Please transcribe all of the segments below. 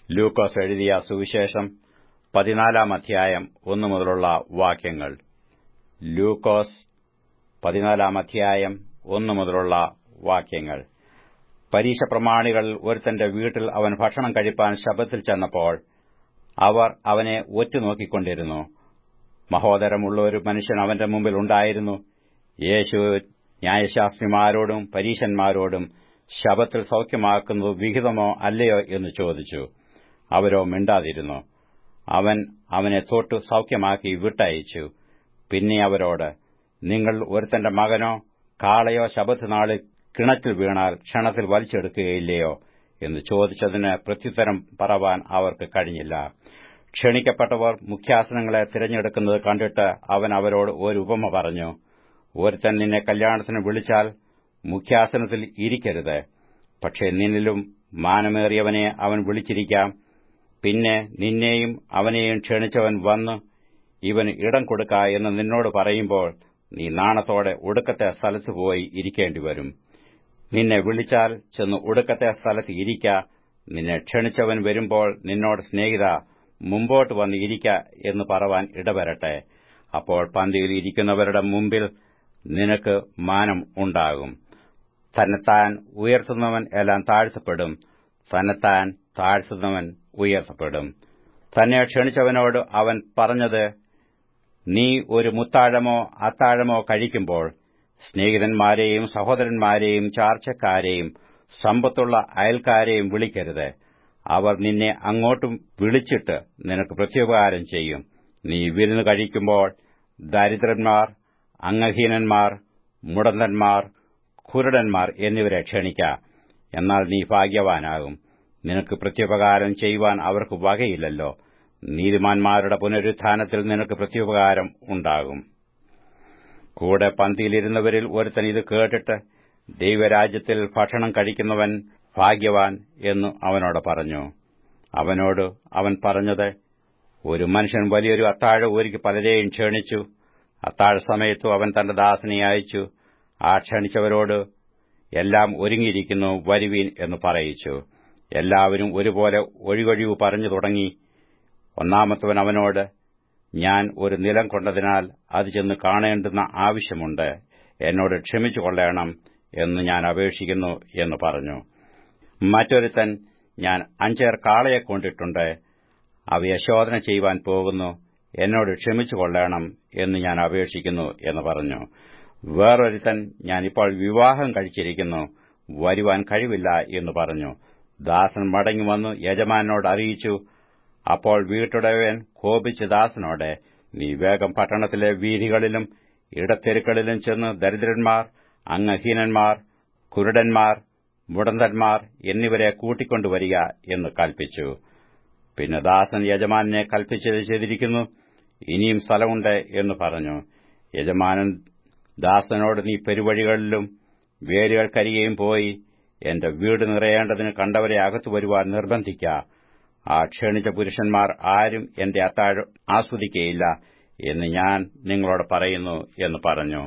ലൂക്കോസ് എഴുതിയ സുവിശേഷം പതിനാലാം അധ്യായം ഒന്നു മുതലുള്ള വാക്യങ്ങൾ ലൂക്കോസ് പതിനാലാം അധ്യായം ഒന്നു മുതലുള്ള വാക്യങ്ങൾ പരീക്ഷ പ്രമാണികൾ ഒരുത്തന്റെ വീട്ടിൽ അവൻ ഭക്ഷണം കഴിപ്പാൻ ശബത്തിൽ ചെന്നപ്പോൾ അവർ അവനെ ഒറ്റുനോക്കിക്കൊണ്ടിരുന്നു മഹോദരമുള്ള ഒരു മനുഷ്യൻ അവന്റെ മുമ്പിൽ ഉണ്ടായിരുന്നു യേശു ന്യായശാസ്ത്രിമാരോടും പരീശന്മാരോടും ശബത്തിൽ സൌഖ്യമാക്കുന്നത് വിഹിതമോ അല്ലയോ എന്ന് ചോദിച്ചു അവരോ മിണ്ടാതിരുന്നു അവൻ അവനെ തൊട്ടു സൌഖ്യമാക്കി വിട്ടയച്ചു പിന്നെ അവരോട് നിങ്ങൾ ഒരുത്തന്റെ മകനോ കാളയോ ശബത്ത് നാളിൽ കിണറ്റിൽ വീണാൽ ക്ഷണത്തിൽ വലിച്ചെടുക്കുകയില്ലയോ എന്ന് ചോദിച്ചതിന് പ്രത്യുത്തരം പറവാൻ അവർക്ക് കഴിഞ്ഞില്ല ക്ഷണിക്കപ്പെട്ടവർ മുഖ്യാസനങ്ങളെ തിരഞ്ഞെടുക്കുന്നത് കണ്ടിട്ട് അവൻ അവരോട് ഒരു ഉപമ പറഞ്ഞു ഒരുത്തൻ നിന്നെ കല്യാണത്തിന് വിളിച്ചാൽ മുഖ്യാസനത്തിൽ ഇരിക്കരുത് പക്ഷേ നിന്നിലും മാനമേറിയവനെ അവൻ വിളിച്ചിരിക്കാം പിന്നെ നിന്നെയും അവനെയും ക്ഷണിച്ചവൻ വന്ന് ഇവന് ഇടം കൊടുക്ക എന്ന് നിന്നോട് പറയുമ്പോൾ നീ നാണത്തോടെ ഒടുക്കത്തെ സ്ഥലത്ത് പോയി ഇരിക്കേണ്ടിവരും നിന്നെ വിളിച്ചാൽ ചെന്ന് ഒടുക്കത്തെ സ്ഥലത്ത് ഇരിക്ക നിന്നെ ക്ഷണിച്ചവൻ വരുമ്പോൾ നിന്നോട് സ്നേഹിത മുമ്പോട്ട് വന്ന് ഇരിക്ക എന്ന് പറവാൻ ഇടവരട്ടെ അപ്പോൾ പന്തിയിൽ ഇരിക്കുന്നവരുടെ മുമ്പിൽ നിനക്ക് മാനം ഉണ്ടാകും തന്നെത്താൻ ഉയർത്തുന്നവൻ എല്ലാം താഴ്ത്തപ്പെടും തന്നെത്താൻ താഴ്ത്തുന്നവൻ ഉയർത്തപ്പെടും തന്നെ ക്ഷണിച്ചവനോട് അവൻ പറഞ്ഞത് നീ ഒരു മുത്താഴമോ അത്താഴമോ കഴിക്കുമ്പോൾ സ്നേഹിതന്മാരെയും സഹോദരന്മാരെയും ചാർച്ചക്കാരെയും സമ്പത്തുള്ള അയൽക്കാരെയും വിളിക്കരുത് അവർ നിന്നെ അങ്ങോട്ടും വിളിച്ചിട്ട് നിനക്ക് പ്രത്യുപകാരം ചെയ്യും നീ വിരുന്ന് കഴിക്കുമ്പോൾ ദരിദ്രന്മാർ അംഗഹീനന്മാർ മുടന്തന്മാർ കുരുടന്മാർ എന്നിവരെ ക്ഷണിക്ക എന്നാൽ നീ ഭാഗ്യവാനാകും നിനക്ക് പ്രത്യുപകാരം ചെയ്യുവാൻ അവർക്ക് വകയില്ലല്ലോ നീതിമാന്മാരുടെ പുനരുത്ഥാനത്തിൽ നിനക്ക് പ്രത്യുപകാരം ഉണ്ടാകും കൂടെ പന്തിയിലിരുന്നവരിൽ ഒരുത്തൻ ഇത് കേട്ടിട്ട് ദൈവരാജ്യത്തിൽ ഭക്ഷണം കഴിക്കുന്നവൻ ഭാഗ്യവാൻ എന്നു അവനോട് പറഞ്ഞു അവനോട് അവൻ പറഞ്ഞത് ഒരു മനുഷ്യൻ വലിയൊരു അത്താഴ ഊരിക്ക് പലരെയും ക്ഷണിച്ചു അത്താഴ സമയത്തു അവൻ തന്റെ ദാസനെ അയച്ചു ആ ക്ഷണിച്ചവരോട് എല്ലാം ഒരുങ്ങിയിരിക്കുന്നു വരുവീൻ എന്ന് പറയിച്ചു എല്ലാവരും ഒരുപോലെ ഒഴികൊഴിവ് പറഞ്ഞു തുടങ്ങി ഒന്നാമത്തവൻ അവനോട് ഞാൻ ഒരു നിലം കൊണ്ടതിനാൽ അത് ചെന്ന് കാണേണ്ടുന്ന ആവശ്യമുണ്ട് എന്നോട് ക്ഷമിച്ചു കൊള്ളണം എന്ന് ഞാൻ അപേക്ഷിക്കുന്നു എന്ന് പറഞ്ഞു മറ്റൊരുത്തൻ ഞാൻ അഞ്ചേർ കാളയെ കൊണ്ടിട്ടുണ്ട് അവയെ ശോധന ചെയ്യുവാൻ പോകുന്നു എന്നോട് ക്ഷമിച്ചു കൊള്ളണം എന്ന് ഞാൻ അപേക്ഷിക്കുന്നു എന്ന് പറഞ്ഞു വേറൊരുത്തൻ ഞാനിപ്പോൾ വിവാഹം കഴിച്ചിരിക്കുന്നു വരുവാൻ കഴിവില്ല എന്ന് പറഞ്ഞു ദാസൻ മടങ്ങി വന്നു യജമാനോട് അറിയിച്ചു അപ്പോൾ വീട്ടുടവൻ കോപിച്ച് ദാസനോട് നീ വേഗം പട്ടണത്തിലെ വീഥികളിലും ഇടത്തെരുക്കളിലും ചെന്ന് ദരിദ്രന്മാർ അംഗഹീനന്മാർ കുരുടന്മാർ മുടന്തന്മാർ എന്നിവരെ കൂട്ടിക്കൊണ്ടുവരിക എന്ന് കൽപ്പിച്ചു പിന്നെ ദാസൻ യജമാനെ കൽപ്പിച്ചത് ചെയ്തിരിക്കുന്നു ഇനിയും സ്ഥലമുണ്ട് എന്ന് പറഞ്ഞു യജമാനൻ ദാസനോട് നീ പെരുവഴികളിലും വേരുകൾക്കരികെയും പോയി എന്റെ വീട് നിറയേണ്ടതിന് കണ്ടവരെ അകത്തു വരുവാൻ നിർബന്ധിക്ക ആ ക്ഷണിച്ച പുരുഷന്മാർ ആരും എന്റെ അത്താഴം ആസ്വദിക്കയില്ല എന്ന് ഞാൻ നിങ്ങളോട് പറയുന്നു എന്ന് പറഞ്ഞു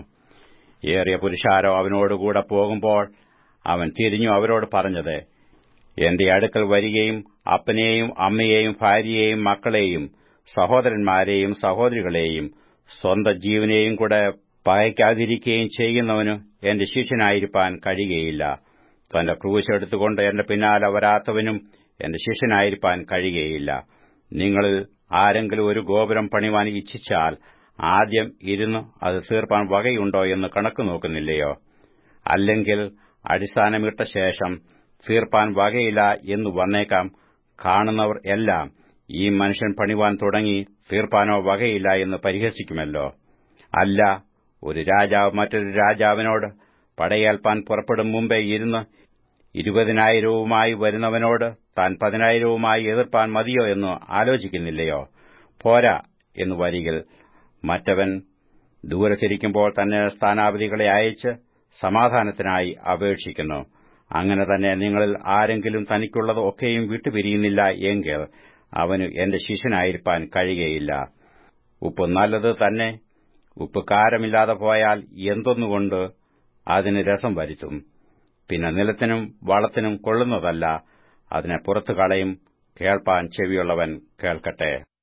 ഏറിയ പുരുഷാരോ അവനോടുകൂടെ പോകുമ്പോൾ അവൻ തിരിഞ്ഞു അവരോട് പറഞ്ഞത് എന്റെ അടുക്കൽ വരികയും അപ്പനെയും അമ്മയെയും ഭാര്യയെയും മക്കളെയും സഹോദരന്മാരെയും സഹോദരികളെയും സ്വന്തം ജീവനെയും കൂടെ പകയ്ക്കാതിരിക്കുകയും ചെയ്യുന്നവന് എന്റെ ശിഷ്യനായിരിക്കാൻ കഴിയുകയില്ല തന്റെ ക്രൂശ് എടുത്തുകൊണ്ട് എന്റെ പിന്നാലെ വരാത്തവനും എന്റെ ശിഷ്യനായിരിക്കാൻ കഴിയുകയില്ല നിങ്ങളിൽ ആരെങ്കിലും ഒരു ഗോപുരം പണിവാൻ ഇച്ഛിച്ചാൽ ആദ്യം ഇരുന്ന് അത് തീർപ്പാൻ വകയുണ്ടോ എന്ന് കണക്ക് നോക്കുന്നില്ലയോ അല്ലെങ്കിൽ അടിസ്ഥാനമിട്ട ശേഷം തീർപ്പാൻ വകയില്ല എന്ന് വന്നേക്കാം കാണുന്നവർ എല്ലാം ഈ മനുഷ്യൻ പണിവാൻ തുടങ്ങി തീർപ്പാനോ വകയില്ല എന്ന് പരിഹസിക്കുമല്ലോ അല്ല ഒരു രാജാവ് മറ്റൊരു രാജാവിനോട് പടയേൽപ്പാൻ പുറപ്പെടും മുമ്പേ ഇരുന്ന് ഇരുപതിനായിരവുമായി വരുന്നവനോട് താൻ പതിനായിരവുമായി എതിർപ്പാൻ മതിയോ എന്ന് ആലോചിക്കുന്നില്ലയോ പോരാ എന്ന് വരികിൽ മറ്റവൻ ദൂരത്തിരിക്കുമ്പോൾ തന്നെ സ്ഥാനാപതികളെ അയച്ച് സമാധാനത്തിനായി അപേക്ഷിക്കുന്നു അങ്ങനെ തന്നെ നിങ്ങളിൽ ആരെങ്കിലും തനിക്കുള്ളത് ഒക്കെയും വിട്ടുപിരിയുന്നില്ല എങ്കിൽ അവന് എന്റെ ശിഷ്യനായിരിക്കാൻ കഴിയുകയില്ല ഉപ്പ് നല്ലത് തന്നെ ഉപ്പ് കാരമില്ലാതെ പോയാൽ എന്തൊന്നുകൊണ്ട് അതിന് രസം വരുത്തും പിന്നെ നിലത്തിനും വളത്തിനും കൊള്ളുന്നതല്ല അതിനെ പുറത്തു കളയും കേൾപ്പാൻ ചെവിയുള്ളവൻ കേൾക്കട്ടെ